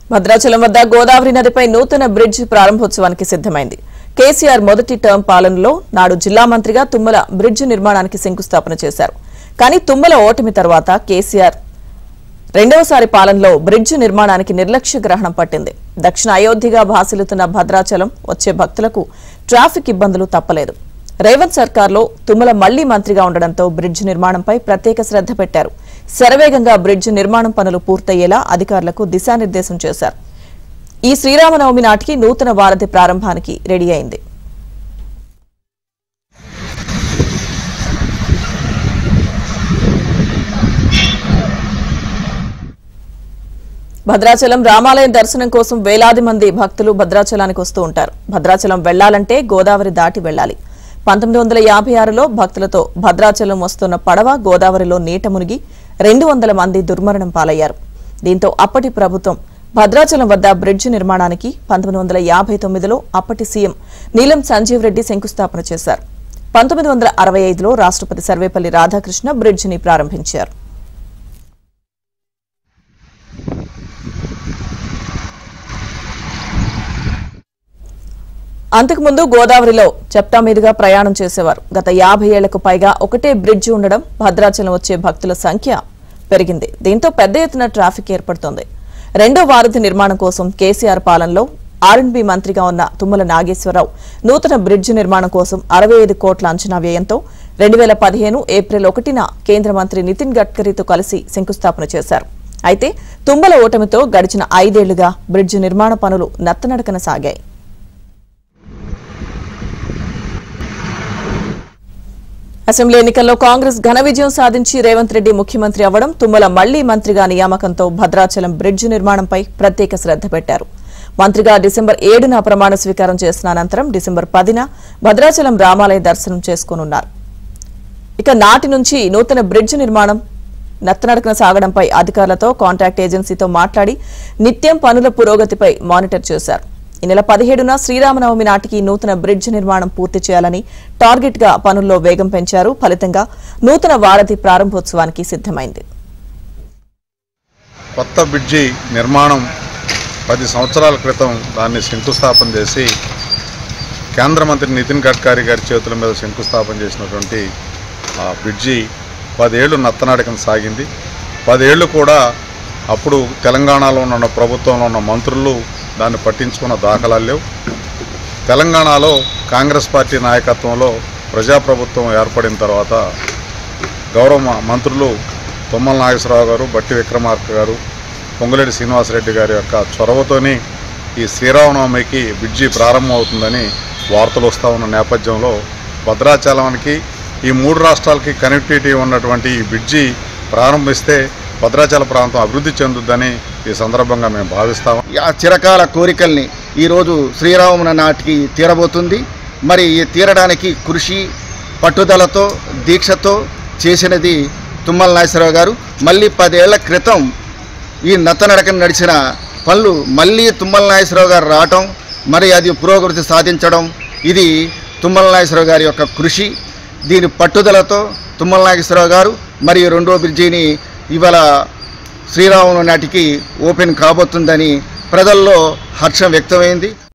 భద్రాచలం వద్ద గోదావరి నదిపై నూతన బ్రిడ్జ్ ప్రారంభోత్సవానికి సిద్దమైంది కేసీఆర్ మొదటి టర్మ్ పాలనలో నాడు జిల్లా మంత్రిగా తుమ్మల బ్రిడ్జ్ నిర్మాణానికి శంకుస్థాపన చేశారు కానీ తుమ్మల ఓటమి తర్వాత కేసీఆర్ రెండవసారి పాలనలో బ్రిడ్జ్ నిర్మాణానికి నిర్లక్ష్య గ్రహణం పట్టింది దక్షిణ అయోధ్యగా భాసిల్లుతున్న భద్రాచలం వచ్చే భక్తులకు ట్రాఫిక్ ఇబ్బందులు తప్పలేదు రేవంత్ సర్కార్లో తుమ్మల మళ్లీ మంత్రిగా ఉండడంతో బ్రిడ్జ్ నిర్మాణంపై ప్రత్యేక శ్రద్ధ పెట్టారు శరవేగంగా బ్రిడ్జ్ నిర్మాణం పనులు పూర్తయ్యేలా అధికారులకు దిశానిర్దేశం చేశారు ఈ శ్రీరామనవమి నాటికి నూతన వారధి ప్రారంభానికి రెడీ అయింది భద్రాచలం రామాలయం దర్శనం కోసం వేలాది మంది భక్తులు భద్రాచలానికి వస్తూ ఉంటారు భద్రాచలం వెళ్లాలంటే గోదావరి దాటి వెళ్లాలి పంతొమ్మిది వందల యాభై ఆరులో భక్తులతో భద్రాచలం వస్తున్న పడవ గోదావరిలో నీట మునిగి రెండు వందల మంది దుర్మరణం పాలయ్యారు దీంతో అప్పటి ప్రభుత్వం భద్రాచలం వద్ద బ్రిడ్జ్ నిర్మాణానికి పంతొమ్మిది వందల యాభై తొమ్మిదిలో అప్పటి సీఎం నీలం సంజీవ్ రెడ్డి శంకుస్థాపన చేశారు పంతొమ్మిది వందల అరవై ఐదులో రాష్ట్రపతి సర్వేపల్లి రాధాకృష్ణ బ్రిడ్జిని ప్రారంభించారు అంతకుముందు గోదావరిలో చెప్టా మీదుగా ప్రయాణం చేసేవారు గత యాభై ఏళ్లకు పైగా ఒకటే బ్రిడ్జ్ ఉండడం భద్రాచలం వచ్చే భక్తుల సంఖ్య పెరిగింది దీంతో పెద్ద ఎత్తున ట్రాఫిక్ ఏర్పడుతోంది రెండో వారధి నిర్మాణం కోసం కేసీఆర్ పాలనలో ఆర్ఎండ్బి మంత్రిగా ఉన్న తుమ్మల నాగేశ్వరరావు నూతన బ్రిడ్జ్ నిర్మాణం కోసం అరవై ఐదు కోట్ల అంచనా వ్యయంతో రెండు వేల పదిహేను ఏప్రిల్ ఒకటిన కేంద్ర మంత్రి నితిన్ గడ్కరీతో కలిసి శంకుస్థాపన చేశారు అయితే తుమ్మల ఓటమితో గడిచిన ఐదేళ్లుగా బ్రిడ్జ్ నిర్మాణ పనులు నత్తనడకన సాగాయి అసెంబ్లీ ఎన్నికల్లో కాంగ్రెస్ ఘన విజయం సాధించి రేవంత్ రెడ్డి ముఖ్యమంత్రి అవ్వడం తుమ్మల మళ్లీ మంత్రిగా నియామకంతో భద్రాచలం బ్రిడ్జ్ నిర్మాణంపై ప్రత్యేక శ్రద్ధ పెట్టారు మంత్రిగా డిసెంబర్ ఏడున ప్రమాణ స్వీకారం చేసిన అనంతరం డిసెంబర్ పదిన భద్రాచలం రామాలయ దర్శనం చేసుకోనున్నారు ఇక నాటి నుంచి నూతన బ్రిడ్జ్ నిర్మాణం నత్తనడకన సాగడంపై అధికారులతో కాంట్రాక్ట్ ఏజెన్సీతో మాట్లాడి నిత్యం పనుల పురోగతిపై మానిటర్ చేశారు ఈ నెల పదిహేడున శ్రీరామనవమి నాటికి నూతన బ్రిడ్జ్ నిర్మాణం పూర్తి చేయాలని టార్గెట్ గా పనుల్లో వేగం పెంచారు ఫలితంగా నూతన వారధి ప్రారంభోత్సవానికి సిద్దమైంది కొత్త బ్రిడ్జి నిర్మాణం పది సంవత్సరాల క్రితం దాన్ని శంకుస్థాపన చేసి కేంద్ర మంత్రి నితిన్ గడ్కరీ గారి చేతుల మీద శంకుస్థాపన చేసినటువంటి ఆ బ్రిడ్జి పదేళ్ళు నత్తనాటకం సాగింది పదేళ్ళు కూడా అప్పుడు తెలంగాణలో ఉన్న ప్రభుత్వంలో ఉన్న మంత్రులు దాన్ని పట్టించుకున్న దాఖలాలు లేవు తెలంగాణలో కాంగ్రెస్ పార్టీ నాయకత్వంలో ప్రజాప్రభుత్వం ఏర్పడిన తర్వాత గౌరవ మ- మంత్రులు తుమ్మల నాగేశ్వరరావు గారు బట్టి విక్రమార్క గారు పొంగులేటి శ్రీనివాసరెడ్డి గారి యొక్క చొరవతోని ఈ శ్రీరామనవమికి బ్రిడ్జి ప్రారంభమవుతుందని వార్తలు వస్తూ ఉన్న నేపథ్యంలో భద్రాచలానికి ఈ మూడు రాష్ట్రాలకి కనెక్టివిటీ ఉన్నటువంటి ఈ బ్రిడ్జి ప్రారంభిస్తే భద్రాచల ప్రాంతం అభివృద్ధి చెందుద్దని ఈ సందర్భంగా మేము భావిస్తాము ఆ చిరకాల కోరికల్ని ఈరోజు శ్రీరామున నాటికి తీరబోతుంది మరి ఈ తీరడానికి కృషి పట్టుదలతో దీక్షతో చేసినది తుమ్మల నాగేశ్వరరావు గారు మళ్ళీ పదేళ్ల క్రితం ఈ నత్తనడకన నడిచిన పనులు మళ్ళీ తుమ్మల నాగేశ్వరరావు గారు రావటం మరి అది పురోగతి సాధించడం ఇది తుమ్మల నాగేశ్వరరావు గారి యొక్క కృషి దీని పట్టుదలతో తుమ్మల నాగేశ్వరరావు గారు మరి రెండో బ్రిడ్జిని ఇవాళ శ్రీరాములు నాటికి ఓపెన్ కాబోతుందని ప్రజల్లో హర్షం వ్యక్తమైంది